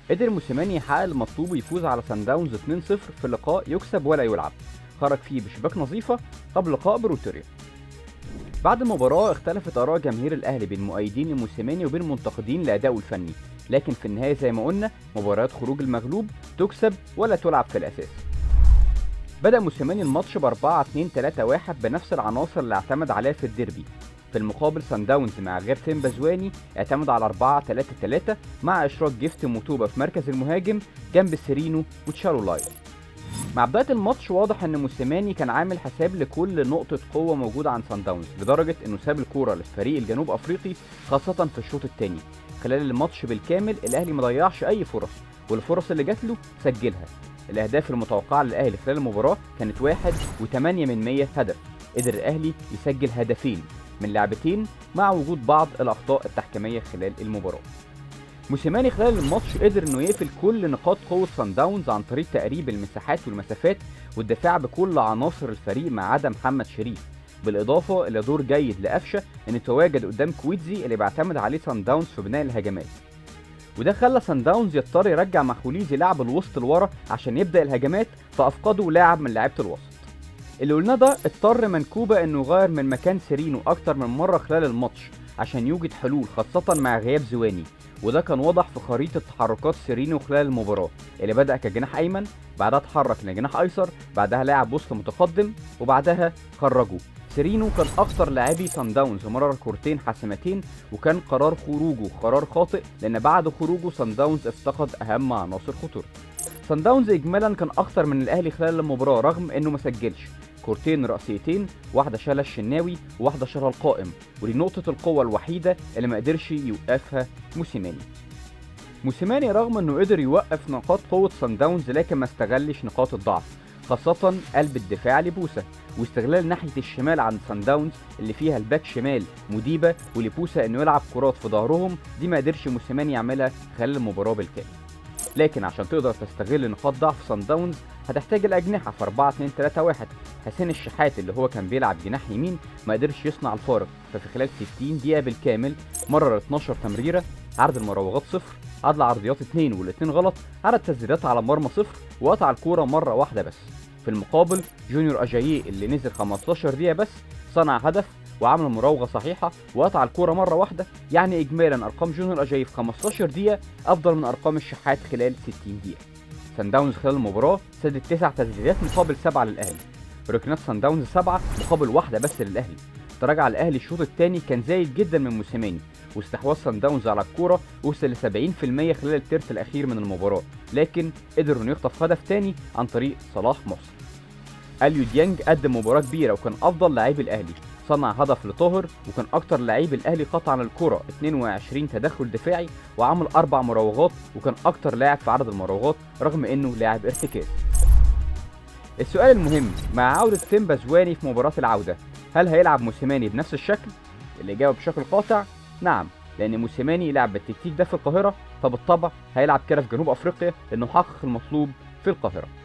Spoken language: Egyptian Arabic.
قدر موسيماني يحقق المطلوب ويفوز على سان داونز 2-0 في لقاء يكسب ولا يلعب خرج فيه بشباك نظيفة قبل لقاء بروتوريا بعد المباراة اختلفت آراء جماهير الأهلي بين مؤيدين لموسيماني وبين منتقدين لأدائه الفني لكن في النهاية زي ما قلنا مباريات خروج المغلوب تكسب ولا تلعب في الأساس بدأ موسيماني الماتش ب 4 2 3 1 بنفس العناصر اللي اعتمد عليها في الديربي في المقابل سان داونز مع غير تيم بزواني اعتمد على 4 3 3 مع اشراك جيفت موتوبا في مركز المهاجم جنب سيرينو وتشارو لاي مع بداية الماتش واضح ان موسيماني كان عامل حساب لكل نقطة قوة موجودة عن سان داونز لدرجة انه ساب الكورة للفريق الجنوب افريقي خاصة في الشوط الثاني خلال الماتش بالكامل الاهلي ما ضيعش اي فرص والفرص اللي جات له سجلها الاهداف المتوقعة للاهلي خلال المباراة كانت واحد وثمانية من 100 هدف قدر الاهلي يسجل هدفين من لعبتين مع وجود بعض الاخطاء التحكيمية خلال المباراة موسيماني خلال الماتش قدر انه يقفل كل نقاط قوة سان داونز عن طريق تقريب المساحات والمسافات والدفاع بكل عناصر الفريق ما عدا محمد شريف بالاضافة الى دور جيد لقفشة انه يتواجد قدام كويتزي اللي بيعتمد عليه سان داونز في بناء الهجمات وده خلى سان داونز يضطر يرجع محوليز يلعب الوسط لورا عشان يبدا الهجمات فافقدوا لاعب من لعيبه الوسط اللي قلناه ده اضطر منكوبة انه يغير من مكان سيرينو اكتر من مرة خلال الماتش عشان يوجد حلول خاصة مع غياب زواني وده كان واضح في خريطة تحركات سيرينو خلال المباراة اللي بدأ كجناح أيمن بعدها اتحرك لجناح أيسر بعدها لاعب وسط متقدم وبعدها خرجه سيرينو كان أخطر لاعبي سان داونز مرر كورتين حاسمتين وكان قرار خروجه قرار خاطئ لأن بعد خروجه سان داونز افتقد أهم عناصر خطورته سان داونز إجمالا كان أخطر من الأهلي خلال المباراة رغم إنه ما سجلش كورتين رأسيتين واحدة شالها الشناوي وواحدة شالها القائم ودي نقطة القوة الوحيدة اللي ما قدرش يوقفها موسيماني موسيماني رغم انه قدر يوقف نقاط قوة سان داونز لكن ما استغلش نقاط الضعف خاصة قلب الدفاع لبوسا واستغلال ناحية الشمال عند سان داونز اللي فيها الباك شمال مديبة ولبوسا انه يلعب كرات في ظهرهم دي ما قدرش موسيماني يعملها خلال المباراة بالكامل لكن عشان تقدر تستغل نقاط ضعف سان داونز هتحتاج الاجنحه في 4 2 3 1 حسين الشحات اللي هو كان بيلعب جناح يمين ما قدرش يصنع الفارق ففي خلال 60 دقيقه بالكامل مرر 12 تمريره عدد المراوغات صفر عدد العرضيات 2 والاثنين غلط عدد تسديدات على مرمى صفر وقطع الكوره مره واحده بس في المقابل جونيور اجاييه اللي نزل 15 دقيقه بس صنع هدف وعمل مراوغه صحيحه وقطع الكوره مره واحده يعني اجمالا ارقام جونيور اجاييه في 15 دقيقه افضل من ارقام الشحات خلال 60 دقيقه سان داونز خلال المباراة سدد تسع تسديدات مقابل سبعة للأهلي ركنات سان داونز سبعة مقابل واحدة بس للأهلي تراجع الأهلي الشوط الثاني كان زايد جدا من موسيماني واستحواذ سان داونز على الكورة وصل ل 70% خلال الترس الأخير من المباراة لكن قدر إنه يخطف هدف تاني عن طريق صلاح محسن اليو ديانج قدم مباراة كبيرة وكان أفضل لاعبي الأهلي صنع هدف لطاهر وكان اكتر لعيب الاهلي قطعا الكره 22 تدخل دفاعي وعمل اربع مراوغات وكان اكتر لاعب في عدد المراوغات رغم انه لاعب ارتكاز السؤال المهم مع عودة سيمبا زواني في مباراة العودة هل هيلعب موسيماني بنفس الشكل؟ الإجابة بشكل قاطع نعم لأن موسيماني لعب بالتكتيك ده في القاهرة فبالطبع هيلعب كده في جنوب أفريقيا لأنه حقق المطلوب في القاهرة